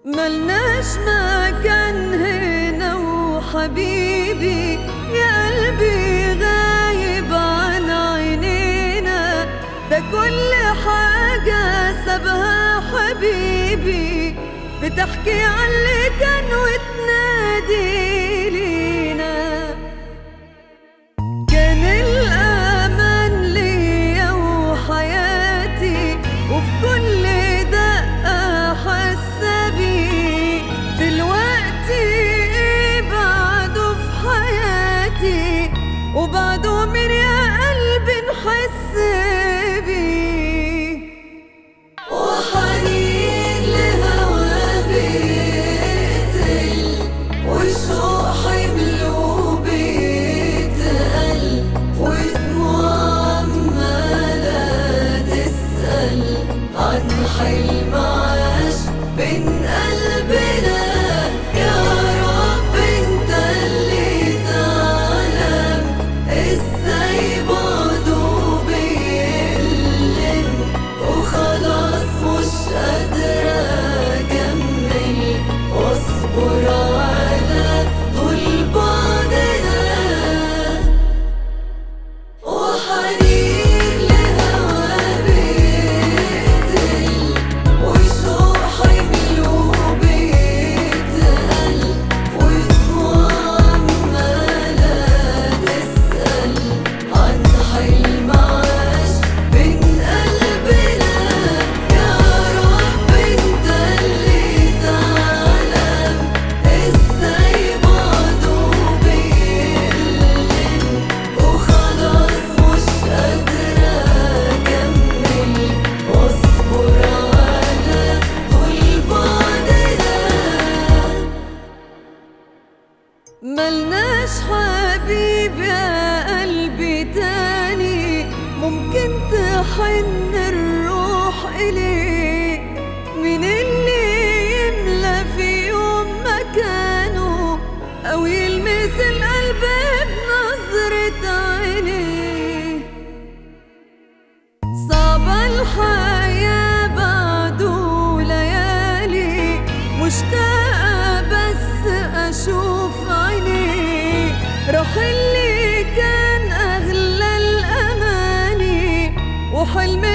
ملناش مكان هنا وحبيبي يا قلبي غايب عن عينينا ده كل حاجة سابها حبيبي بتحكي عن اللي كان وتنادي لينا كان الأمان ليا وحياتي وفي كل دقة حاسة بيه دلوقتي إيه بعده في حياتي وبعده مين يا قلبي نحس بيه وحنين لهوا بيقتل والشوق حمله بيتقل ودموع عمالة تسأل عن حلم عاش بين قلبنا يا رب انت اللي تعلم ازاي بعده بيألم وخلاص مش قادرة أكمل واصبر على طول بعدنا وحنين لهوا بيقتل وشوق حمله بيتقل ودموع عمالة تسأل عن حلم عاش بين قلبنا يا رب انت اللي تعلم ازاي بعده بيألم وخلاص مش قادرة أكمل واصبر على طول بعدنا ملناش حبيب يا قلبي تاني ممكن تحن الروح إليه مين اللي يملى في يوم مكانه أو يلمس القلب بنظرة عينيه صعبة الحياة بعده ليالي مشتاقة بس أشوف عينيه راح اللي كان أغلى الأماني وحلم